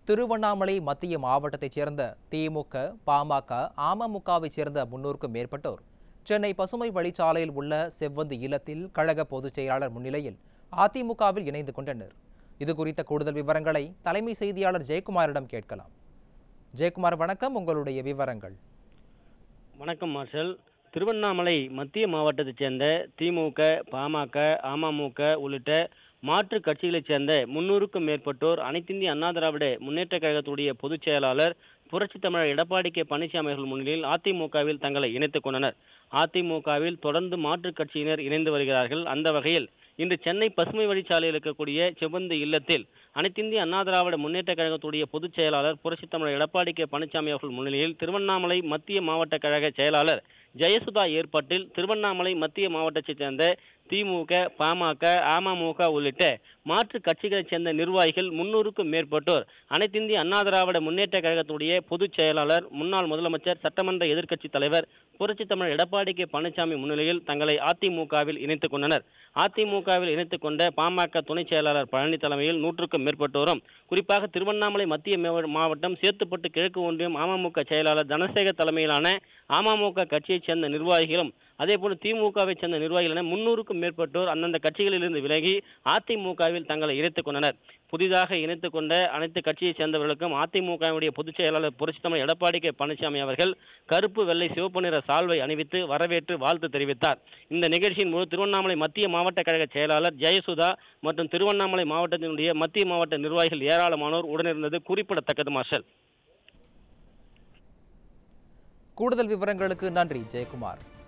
திருவண்ணாமலை மத்திய மாவட்டத்தைச் சேர்ந்த திமுக பாமக அமமுகவைச் சேர்ந்த முன்னூறுக்கும் மேற்பட்டோர் சென்னை பசுமை வழிச்சாலையில் உள்ள செவ்வந்தி இல்லத்தில் கழக பொதுச் செயலாளர் முன்னிலையில் அதிமுகவில் இணைந்து கொண்டனர் இது குறித்த கூடுதல் விவரங்களை தலைமை செய்தியாளர் ஜெயக்குமாரிடம் கேட்கலாம் ஜெயக்குமார் வணக்கம் உங்களுடைய விவரங்கள் வணக்கம் மார்ஷல் திருவண்ணாமலை மத்திய மாவட்டத்தைச் சேர்ந்த திமுக பாமக அமமுக உள்ளிட்ட மாற்றுக் கட்சிகளைச் சேர்ந்த முன்னூறுக்கும் மேற்பட்டோர் அனைத்திந்திய அண்ணா திராவிட முன்னேற்றக் கழகத்துடைய பொதுச் செயலாளர் புரட்சித் தமிழர் எடப்பாடி கே பழனிசாமி அவர்கள் முன்னிலையில் அதிமுகவில் தங்களை இணைத்துக் கொண்டனர் அதிமுகவில் தொடர்ந்து மாற்றுக் கட்சியினர் இணைந்து வருகிறார்கள் அந்த வகையில் இன்று சென்னை பசுமை வழிச்சாலையில் இருக்கக்கூடிய செவ்வந்தி இல்லத்தில் அனைத்திந்திய அண்ணா திராவிட முன்னேற்ற கழகத்துடைய பொதுச் செயலாளர் புரட்சித் தமிழர் எடப்பாடி கே பழனிசாமி அவர்கள் முன்னிலையில் திருவண்ணாமலை மத்திய மாவட்ட கழக செயலாளர் ஜெயசுதா ஏற்பாட்டில் திருவண்ணாமலை மத்திய மாவட்டத்தைச் சேர்ந்த திமுக பாமக அமமுக உள்ளிட்ட மாற்றுக் கட்சிகளைச் சேர்ந்த நிர்வாகிகள் முன்னூறுக்கும் மேற்பட்டோர் அனைத்திந்திய அண்ணா திராவிட முன்னேற்ற கழகத்துடைய பொதுச் செயலாளர் முன்னாள் முதலமைச்சர் சட்டமன்ற எதிர்க்கட்சித் தலைவர் புரட்சித் தமிழர் எடப்பாடி கே பழனிசாமி முன்னிலையில் தங்களை அதிமுகவில் இணைத்துக் கொண்டனர் அதிமுகவில் இணைத்துக் கொண்ட பாமக துணை செயலாளர் பழனி தலைமையில் நூற்றுக்கும் மேற்பட்டோரும் குறிப்பாக திருவண்ணாமலை மத்திய மேவ- மாவட்டம் சேத்துப்பட்டு கிழக்கு ஒன்றியம் அமமுக செயலாளர் தனசேகர் தலைமையிலான அமமுக கட்சியைச் சேர்ந்த நிர்வாகிகளும் அதேபோல் திமுகவை சேர்ந்த நிர்வாகிகள் என முன்னூறுக்கும் மேற்பட்டோர் அந்தந்த கட்சிகளிலிருந்து விலகி அதிமுகவில் தங்களை இணைத்துக் கொண்டனர் புதிதாக இணைத்துக் கொண்ட அனைத்து கட்சியைச் சேர்ந்தவர்களுக்கும் அதிமுகவுடைய பொதுச் செயலாளர் புரட்சித்தமிழ் எடப்பாடி கே பழனிசாமி அவர்கள் கருப்பு வெள்ளை சிவப்பு நிற சால்வை அணிவித்து வரவேற்று வாழ்த்து தெரிவித்தார் இந்த நிகழ்ச்சியின் போது திருவண்ணாமலை மத்திய மாவட்ட கழக செயலாளர் ஜெயசுதா மற்றும் திருவண்ணாமலை மாவட்டத்தினுடைய மத்திய மாவட்ட நிர்வாகிகள் ஏராளமானோர் உடனிருந்தது குறிப்பிடத்தக்கது மார்ஷல் கூடுதல் விவரங்களுக்கு நன்றி ஜெயக்குமார்